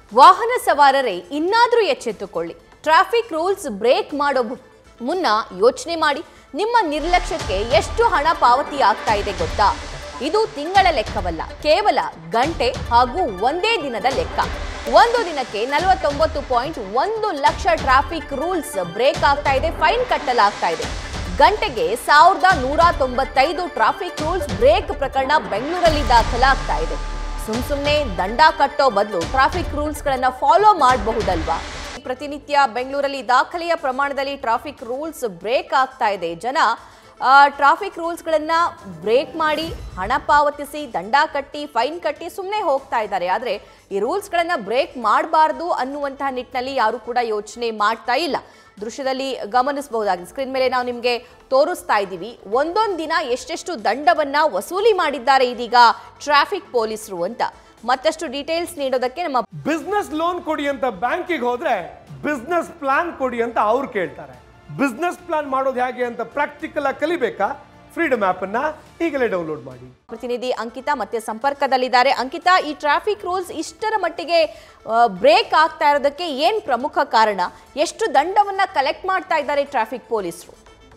ವಾಹನ ಸವಾರರೇ ಇನ್ನಾದರೂ ಎಚ್ಚೆತ್ತುಕೊಳ್ಳಿ traffic rules break ಮಾಡೋ ಮು- ಮುನ್ನ ಯೋಚನೆ ಮಾಡಿ ನಿಮ್ಮ ನಿರ್ಲಕ್ಷ್ಯಕ್ಕೆ ಎಷ್ಟು ಹಣ ಪಾವತಿ ಆಗ್ತಾ ಇದೆ ಗೊತ್ತಾ ಇದು ತಿಂಗಳ ಲೆಕ್ಕವಲ್ಲ ಕೇವಲ ಗಂಟೆ ಹಾಗೂ ಒಂದೇ ದಿನದ ಲೆಕ್ಕ ಒಂದು ದಿನಕ್ಕೆ ನಲವತ್ತೊಂಬತ್ತು ಪಾಯಿಂಟ್ ಒಂದು ಲಕ್ಷ ಟ್ರಾಫಿಕ್ ರೂಲ್ಸ್ ಬ್ರೇಕ್ ಆಗ್ತಾ ಇದೆ ಫೈನ್ ಕಟ್ಟಲಾಗ್ತಾ ಇದೆ ಗಂಟೆಗೆ ಸಾವಿರದ ನೂರ ತೊಂಬತ್ತೈದು ಟ್ರಾಫಿಕ್ ರೂಲ್ಸ್ ಬ್ರೇಕ್ ಪ್ರಕರಣ ಬೆಂಗಳೂರಲ್ಲಿ ದಾಖಲಾಗ್ತಾ ಇದೆ ಸುಮ್ ಸುಮ್ನೆ ದಂಡ ಕಟ್ಟೋ ಬದಲು ಟ್ರಾಫಿಕ್ ರೂಲ್ಸ್ ಗಳನ್ನ ಫಾಲೋ ಮಾಡಬಹುದಲ್ವಾ ಪ್ರತಿನಿತ್ಯ ಬೆಂಗಳೂರಲ್ಲಿ ದಾಖಲೆಯ ಪ್ರಮಾಣದಲ್ಲಿ ಟ್ರಾಫಿಕ್ ರೂಲ್ಸ್ ಬ್ರೇಕ್ ಆಗ್ತಾ ಇದೆ ಜನ ಆ, ಟ್ರಾಫಿಕ್ ರೂಲ್ಸ್ಗಳನ್ನ ಬ್ರೇಕ್ ಮಾಡಿ ಹಣ ಪಾವತಿಸಿ ದಂಡ ಕಟ್ಟಿ ಫೈನ್ ಕಟ್ಟಿ ಸುಮ್ಮನೆ ಹೋಗ್ತಾ ಇದ್ದಾರೆ ಆದರೆ ಈ ರೂಲ್ಸ್ಗಳನ್ನ ಬ್ರೇಕ್ ಮಾಡಬಾರ್ದು ಅನ್ನುವಂತಹ ನಿಟ್ಟಿನಲ್ಲಿ ಯಾರು ಕೂಡ ಯೋಚನೆ ಮಾಡ್ತಾ ಇಲ್ಲ ದೃಶ್ಯದಲ್ಲಿ ಗಮನಿಸಬಹುದಾಗಿದೆ ಸ್ಕ್ರೀನ್ ಮೇಲೆ ನಾವು ನಿಮಗೆ ತೋರಿಸ್ತಾ ಇದ್ದೀವಿ ಒಂದೊಂದು ದಿನ ಎಷ್ಟೆಷ್ಟು ದಂಡವನ್ನ ವಸೂಲಿ ಮಾಡಿದ್ದಾರೆ ಇದೀಗ ಟ್ರಾಫಿಕ್ ಪೊಲೀಸರು ಅಂತ ಮತ್ತಷ್ಟು ಡೀಟೇಲ್ಸ್ ನೀಡೋದಕ್ಕೆ ನಮ್ಮ ಬಿಸ್ನೆಸ್ ಲೋನ್ ಕೊಡಿ ಅಂತ ಬ್ಯಾಂಕಿಗೆ ಹೋದ್ರೆ ಬಿಸ್ನೆಸ್ ಪ್ಲಾನ್ ಕೊಡಿ ಅಂತ ಅವ್ರು ಕೇಳ್ತಾರೆ ಬಿಸ್ನೆಸ್ ಪ್ಲಾನ್ ಮಾಡೋದು ಹೇಗೆ ಅಂತ ಪ್ರಾಕ್ಟಿಕಲ್ ಆಗಿ ಕಲಿಬೇಕಾ ಫ್ರೀಡಮ್ ಆಪ್ ಅನ್ನ ಈಗಲೇ ಡೌನ್ಲೋಡ್ ಮಾಡಿ ಪ್ರತಿನಿಧಿ ಅಂಕಿತಾ ಮತ್ತೆ ಸಂಪರ್ಕದಲ್ಲಿದ್ದಾರೆ ಅಂಕಿತಾ ಈ ಟ್ರಾಫಿಕ್ ರೂಲ್ಸ್ ಇಷ್ಟರ ಮಟ್ಟಿಗೆ ಬ್ರೇಕ್ ಆಗ್ತಾ ಇರೋದಕ್ಕೆ ಏನ್ ಪ್ರಮುಖ ಕಾರಣ ಎಷ್ಟು ದಂಡವನ್ನ ಕಲೆಕ್ಟ್ ಮಾಡ್ತಾ ಇದ್ದಾರೆ ಟ್ರಾಫಿಕ್ ಪೊಲೀಸರು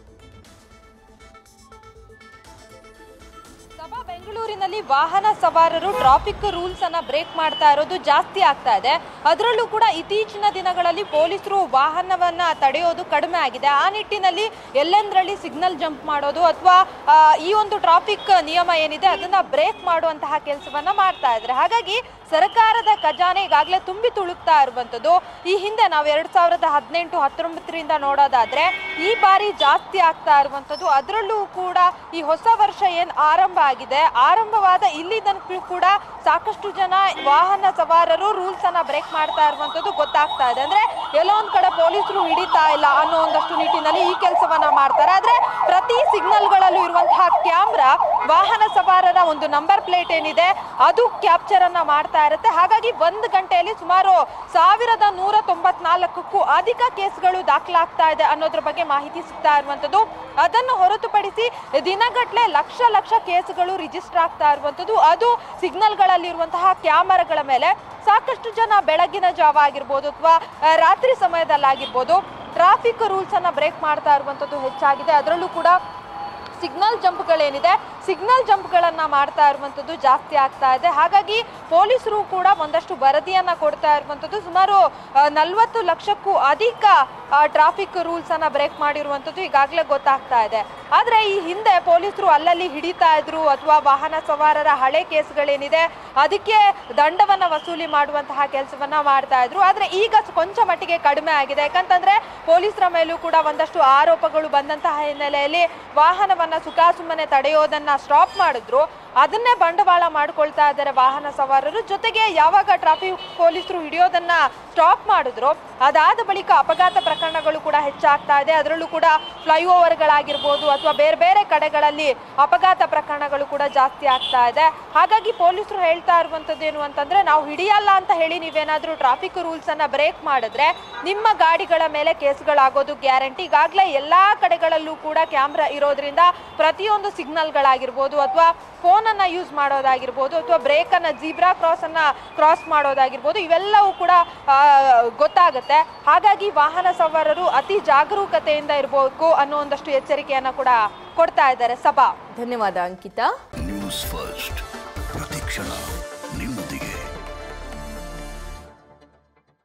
ಸಭಾ ಬೆಂಗಳೂರಿನಲ್ಲಿ ವಾಹನ ಸವಾರರು ಟ್ರಾಫಿಕ್ ರೂಲ್ಸ್ ಅನ್ನ ಬ್ರೇಕ್ ಮಾಡ್ತಾ ಇರೋದು ಜಾಸ್ತಿ ಆಗ್ತಾ ಇದೆ ಅದರಲ್ಲೂ ಕೂಡ ಇತ್ತೀಚಿನ ದಿನಗಳಲ್ಲಿ ಪೊಲೀಸರು ವಾಹನವನ್ನ ತಡೆಯೋದು ಕಡಿಮೆ ಆಗಿದೆ ಆ ನಿಟ್ಟಿನಲ್ಲಿ ಎಲ್ಲೆಂದ್ರಲ್ಲಿ ಸಿಗ್ನಲ್ ಜಂಪ್ ಮಾಡೋದು ಅಥವಾ ಈ ಒಂದು ಟ್ರಾಫಿಕ್ ನಿಯಮ ಏನಿದೆ ಅದನ್ನ ಬ್ರೇಕ್ ಮಾಡುವಂತಹ ಕೆಲಸವನ್ನ ಮಾಡ್ತಾ ಇದ್ದಾರೆ ಹಾಗಾಗಿ ಸರ್ಕಾರದ ಖಜಾನೆ ಈಗಾಗಲೇ ತುಂಬಿ ತುಳುಕ್ತಾ ಇರುವಂಥದ್ದು ಈ ಹಿಂದೆ ನಾವು ಎರಡ್ ಸಾವಿರದ ಹದಿನೆಂಟು ಹತ್ತೊಂಬತ್ತರಿಂದ ನೋಡೋದಾದ್ರೆ ಈ ಬಾರಿ ಜಾಸ್ತಿ ಆಗ್ತಾ ಇರುವಂಥದ್ದು ಅದರಲ್ಲೂ ಕೂಡ ಈ ಹೊಸ ವರ್ಷ ಏನ್ ಆರಂಭ ಆಗಿದೆ ಆರಂಭವಾದ ಇಲ್ಲಿ ತನಕಲೂ ಕೂಡ ಸಾಕಷ್ಟು ಜನ ವಾಹನ ಸವಾರರು ರೂಲ್ಸ್ ಅನ್ನ ಬ್ರೇಕ್ ಮಾಡ್ತಾ ಇರುವಂಥದ್ದು ಗೊತ್ತಾಗ್ತಾ ಇದೆ ಅಂದ್ರೆ ಎಲ್ಲೋ ಒಂದ್ ಕಡೆ ಪೊಲೀಸರು ಹಿಡಿತಾ ಇಲ್ಲ ಅನ್ನೋ ಒಂದಷ್ಟು ನಿಟ್ಟಿನಲ್ಲಿ ಈ ಕೆಲಸವನ್ನ ಮಾಡ್ತಾರೆ ಆದ್ರೆ ಪ್ರತಿ ಸಿಗ್ನಲ್ಗಳಲ್ಲೂ ಇರುವಂತಹ ಕ್ಯಾಮ್ರಾ ವಾಹನ ಸವಾರರ ಒಂದು ನಂಬರ್ ಪ್ಲೇಟ್ ಏನಿದೆ ಅದು ಕ್ಯಾಪ್ಚರ್ ಅನ್ನ ಮಾಡ್ತಾ ಇರುತ್ತೆ ಹಾಗಾಗಿ ಒಂದು ಗಂಟೆಯಲ್ಲಿ ಸುಮಾರು ಸಾವಿರದ ನೂರ ತೊಂಬತ್ನಾಲ್ಕಕ್ಕೂ ಅಧಿಕ ಕೇಸ್ಗಳು ದಾಖಲಾಗ್ತಾ ಇದೆ ಅನ್ನೋದ್ರ ಬಗ್ಗೆ ಮಾಹಿತಿ ಸಿಗ್ತಾ ಇರುವಂತದ್ದು ಅದನ್ನು ಹೊರತುಪಡಿಸಿ ದಿನಗಟ್ಲೆ ಲಕ್ಷ ಲಕ್ಷ ಕೇಸ್ಗಳು ರಿಜಿಸ್ಟರ್ ಆಗ್ತಾ ಇರುವಂತದ್ದು ಅದು ಸಿಗ್ನಲ್ಗಳಲ್ಲಿರುವಂತಹ ಕ್ಯಾಮರಾಗಳ ಮೇಲೆ ಸಾಕಷ್ಟು ಜನ ಬೆಳಗಿನ ಜಾವ ಆಗಿರ್ಬೋದು ಅಥವಾ ರಾತ್ರಿ ಸಮಯದಲ್ಲಾಗಿರ್ಬೋದು ಟ್ರಾಫಿಕ್ ರೂಲ್ಸ್ ಅನ್ನ ಬ್ರೇಕ್ ಮಾಡ್ತಾ ಇರುವಂತದ್ದು ಹೆಚ್ಚಾಗಿದೆ ಅದರಲ್ಲೂ ಕೂಡ ಸಿಗ್ನಲ್ ಜಂಪ್ಗಳೇನಿದೆ ಸಿಗ್ನಲ್ ಜಂಪ್ಗಳನ್ನ ಮಾಡ್ತಾ ಇರುವಂಥದ್ದು ಜಾಸ್ತಿ ಆಗ್ತಾ ಇದೆ ಹಾಗಾಗಿ ಪೊಲೀಸರು ಕೂಡ ಒಂದಷ್ಟು ವರದಿಯನ್ನ ಕೊಡ್ತಾ ಇರುವಂಥದ್ದು ಸುಮಾರು ನಲವತ್ತು ಲಕ್ಷಕ್ಕೂ ಅಧಿಕ ಟ್ರಾಫಿಕ್ ರೂಲ್ಸ್ ಅನ್ನ ಬ್ರೇಕ್ ಮಾಡಿರುವಂಥದ್ದು ಈಗಾಗಲೇ ಗೊತ್ತಾಗ್ತಾ ಇದೆ ಆದ್ರೆ ಈ ಹಿಂದೆ ಪೊಲೀಸರು ಅಲ್ಲಲ್ಲಿ ಹಿಡಿತಾ ಇದ್ರು ಅಥವಾ ವಾಹನ ಸವಾರರ ಹಳೆ ಕೇಸ್ಗಳೇನಿದೆ ಅದಕ್ಕೆ ದಂಡವನ್ನ ವಸೂಲಿ ಮಾಡುವಂತಹ ಕೆಲಸವನ್ನ ಮಾಡ್ತಾ ಇದ್ರು ಆದ್ರೆ ಈಗ ಕೊಂಚ ಮಟ್ಟಿಗೆ ಕಡಿಮೆ ಆಗಿದೆ ಯಾಕಂತಂದ್ರೆ ಪೊಲೀಸರ ಮೇಲೂ ಕೂಡ ಒಂದಷ್ಟು ಆರೋಪಗಳು ಬಂದಂತಹ ಹಿನ್ನೆಲೆಯಲ್ಲಿ ವಾಹನವನ್ನ ಸುಖಾಸುಮ್ಮನೆ ತಡೆಯೋದನ್ನ ಸ್ಟಾಪ್ ಮಾಡಿದ್ರು ಅದನ್ನೇ ಬಂಡವಾಳ ಮಾಡ್ಕೊಳ್ತಾ ಇದ್ದಾರೆ ವಾಹನ ಸವಾರರು ಜೊತೆಗೆ ಯಾವಾಗ ಟ್ರಾಫಿಕ್ ಪೊಲೀಸರು ಹಿಡಿಯೋದನ್ನ ಸ್ಟಾಪ್ ಮಾಡಿದ್ರು ಅದಾದ ಬಳಿಕ ಅಪಘಾತ ಪ್ರಕರಣಗಳು ಕೂಡ ಹೆಚ್ಚಾಗ್ತಾ ಇದೆ ಅದರಲ್ಲೂ ಕೂಡ ಫ್ಲೈಓವರ್ಗಳಾಗಿರ್ಬೋದು ಅಥವಾ ಬೇರೆ ಬೇರೆ ಕಡೆಗಳಲ್ಲಿ ಅಪಘಾತ ಪ್ರಕರಣಗಳು ಕೂಡ ಜಾಸ್ತಿ ಆಗ್ತಾ ಇದೆ ಹಾಗಾಗಿ ಪೊಲೀಸರು ಹೇಳ್ತಾ ಇರುವಂತದ್ದು ಏನು ಅಂತಂದ್ರೆ ನಾವು ಹಿಡಿಯಲ್ಲ ಅಂತ ಹೇಳಿ ನೀವೇನಾದ್ರೂ ಟ್ರಾಫಿಕ್ ರೂಲ್ಸ್ ಅನ್ನ ಬ್ರೇಕ್ ಮಾಡಿದ್ರೆ ನಿಮ್ಮ ಗಾಡಿಗಳ ಮೇಲೆ ಕೇಸ್ಗಳಾಗೋದು ಗ್ಯಾರಂಟಿ ಈಗಾಗಲೇ ಎಲ್ಲಾ ಕಡೆಗಳಲ್ಲೂ ಕೂಡ ಕ್ಯಾಮ್ರಾ ಇರೋದ್ರಿಂದ ಪ್ರತಿಯೊಂದು ಸಿಗ್ನಲ್ಗಳಾಗಿರ್ಬೋದು ಅಥವಾ ಫೋನ್ ಅನ್ನ ಯೂಸ್ ಮಾಡೋದಾಗಿರ್ಬೋದು ಅಥವಾ ಬ್ರೇಕ್ ಅನ್ನ ಜೀಬ್ರಾ ಕ್ರಾಸ್ ಅನ್ನ ಕ್ರಾಸ್ ಮಾಡೋದಾಗಿರ್ಬೋದು ಇವೆಲ್ಲವೂ ಕೂಡ ಆ, ಗೊತ್ತಾಗುತ್ತೆ ಹಾಗಾಗಿ ವಾಹನ ಸವಾರರು ಅತಿ ಜಾಗರೂಕತೆಯಿಂದ ಇರಬೇಕು ಅನ್ನೋ ಒಂದಷ್ಟು ಎಚ್ಚರಿಕೆಯನ್ನ ಕೂಡ ಕೊಡ್ತಾ ಇದ್ದಾರೆ ಸಭಾ ಧನ್ಯವಾದ ಅಂಕಿತಾ ನ್ಯೂಸ್ ಫಸ್ಟ್